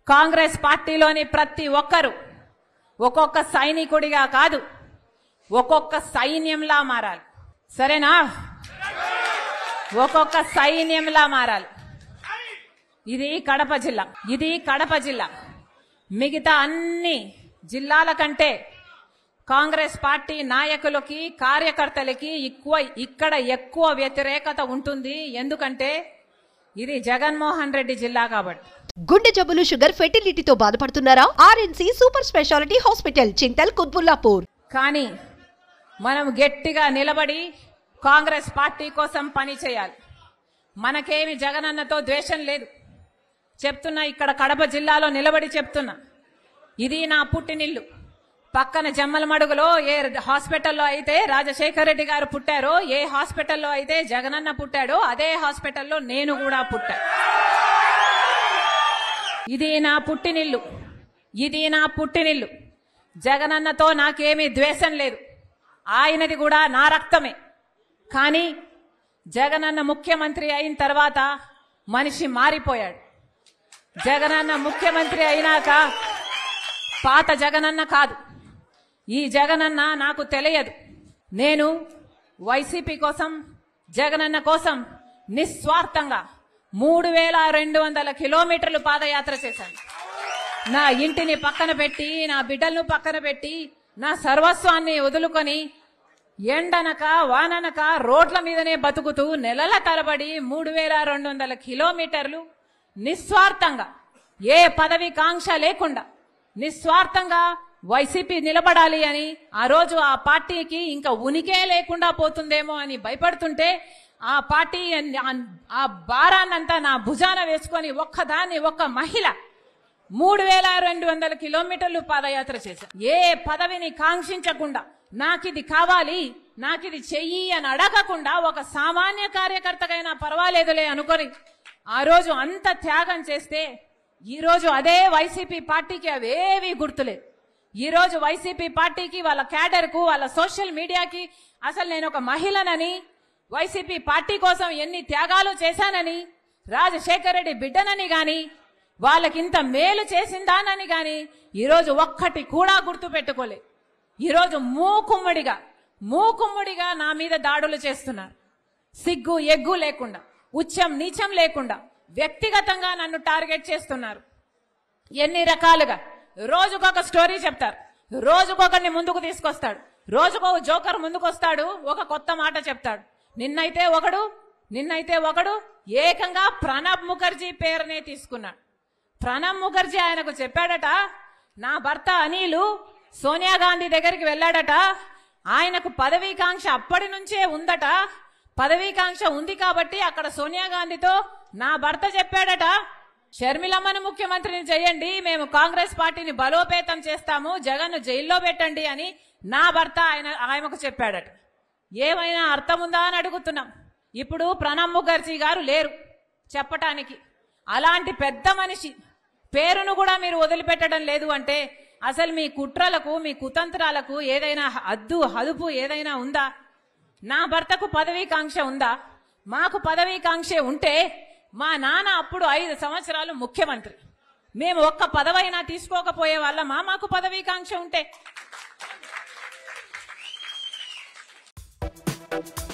కాంగ్రెస్ పార్టీలోని ప్రతి ఒక్కరు ఒక్కొక్క సైనికుడిగా కాదు ఒక్కొక్క సైన్యంలా మారాలి సరేనా ఒక్కొక్క సైన్యంలా మారాలి ఇది కడప జిల్లా ఇది కడప జిల్లా మిగతా అన్ని జిల్లాల కంటే కాంగ్రెస్ పార్టీ నాయకులకి కార్యకర్తలకి ఎక్కువ ఇక్కడ ఎక్కువ వ్యతిరేకత ఉంటుంది ఎందుకంటే ఇది జగన్మోహన్ రెడ్డి జిల్లా కాబట్టి గుండె జబ్బులు షుగర్ ఫెర్టిలిటీతో బాధపడుతున్నారా RNC super speciality hospital Chintal Kutbullapur కానీ మనం గట్టిగా నిలబడి కాంగ్రెస్ పార్టీ కోసం పని చేయాలి మనకేమి జగనన్నతో ద్వేషం లేదు చెప్తున్నా ఇక్కడ కడప జిల్లాలో నిలబడి చెప్తున్నా ఇది నా పుట్టినిల్లు పక్కన జమ్మలమడుగులో ఏ హాస్పిటల్లో అయితే రాజశేఖర రెడ్డి గారు పుట్టారో ఏ హాస్పిటల్లో అయితే జగనన్న పుట్టాడో అదే హాస్పిటల్లో నేను కూడా పుట్టా ఇది నా పుట్టినిల్లు ఇది నా పుట్టినిల్లు జగనన్నతో నాకేమీ ద్వేషం లేదు ఆయనది కూడా నా రక్తమే కానీ జగనన్న ముఖ్యమంత్రి అయిన తర్వాత మనిషి మారిపోయాడు జగనన్న ముఖ్యమంత్రి అయినాక పాత జగనన్న కాదు ఈ జగనన్న నాకు తెలియదు నేను వైసీపీ కోసం జగనన్న కోసం నిస్వార్థంగా మూడు వేల రెండు వందల కిలోమీటర్లు పాదయాత్ర చేశాను నా ఇంటిని పక్కన పెట్టి నా బిడ్డలను పక్కన పెట్టి నా సర్వస్వాన్ని వదులుకొని ఎండనక వాననక రోడ్ల మీదనే బతుకుతూ నెలల తరబడి మూడు వేల రెండు వందల కిలోమీటర్లు నిస్వార్థంగా ఏ పదవి కాంక్ష లేకుండా నిస్వార్థంగా వైసీపీ నిలబడాలి అని ఆ రోజు ఆ పార్టీకి ఇంకా ఉనికే లేకుండా పోతుందేమో అని భయపడుతుంటే ఆ పార్టీ ఆ భారాన్నంతా నా భుజాన వేసుకొని ఒక్కదాన్ని ఒక్క మహిళ మూడు వేల రెండు వందల కిలోమీటర్లు పాదయాత్ర చేశాను ఏ పదవిని కాంక్షించకుండా నాకిది కావాలి నాకిది చెయ్యి అని అడగకుండా ఒక సామాన్య కార్యకర్తకైనా పర్వాలేదులే అనుకొని ఆ రోజు అంత త్యాగం చేస్తే ఈ రోజు అదే వైసీపీ పార్టీకి అవేవి గుర్తులేదు ఈ రోజు వైసీపీ పార్టీకి వాళ్ళ క్యాడర్కు వాళ్ళ సోషల్ మీడియాకి అసలు నేను ఒక మహిళనని వైసీపీ పార్టీ కోసం ఎన్ని త్యాగాలు చేశానని రాజశేఖర రెడ్డి బిడ్డనని గాని వాళ్ళకింత మేలు చేసిందానని గాని ఈరోజు ఒక్కటి కూడా గుర్తు పెట్టుకోలే ఈరోజు మూకుమ్మడిగా మూకుమ్మడిగా నా మీద దాడులు చేస్తున్నారు సిగ్గు ఎగ్గు లేకుండా ఉచ్చం నీచం లేకుండా వ్యక్తిగతంగా నన్ను టార్గెట్ చేస్తున్నారు ఎన్ని రకాలుగా రోజుకొక స్టోరీ చెప్తారు రోజుకొకరిని ముందుకు తీసుకొస్తాడు రోజుకొక జోకర్ ముందుకు వస్తాడు ఒక కొత్త మాట చెప్తాడు నిన్నైతే ఒకడు నిన్నైతే ఒకడు ఏకంగా ప్రణబ్ ముఖర్జీ పేరునే తీసుకున్నాడు ప్రణబ్ ముఖర్జీ ఆయనకు చెప్పాడట నా భర్త అనిలు సోనియా గాంధీ దగ్గరికి వెళ్ళాడట ఆయనకు పదవీకాంక్ష అప్పటి నుంచే ఉందట పదవీకాంక్ష ఉంది కాబట్టి అక్కడ సోనియా గాంధీతో నా భర్త చెప్పాడట షర్మిలమ్మను ముఖ్యమంత్రిని చేయండి మేము కాంగ్రెస్ పార్టీని బలోపేతం చేస్తాము జగన్ జైల్లో పెట్టండి అని నా భర్త ఆయన ఆయనకు చెప్పాడట ఏమైనా అర్థం ఉందా అని అడుగుతున్నాం ఇప్పుడు ప్రణబ్ ముఖర్జీ గారు లేరు చెప్పటానికి అలాంటి పెద్ద మనిషి పేరును కూడా మీరు వదిలిపెట్టడం లేదు అంటే అసలు మీ కుట్రలకు మీ కుతంత్రాలకు ఏదైనా అద్దు హదుపు ఏదైనా ఉందా నా భర్తకు పదవీకాంక్ష ఉందా మాకు పదవీకాంక్ష ఉంటే మా నాన్న అప్పుడు ఐదు సంవత్సరాలు ముఖ్యమంత్రి మేము ఒక్క పదవైనా తీసుకోకపోయే వాళ్ళమా మాకు పదవీకాంక్ష ఉంటే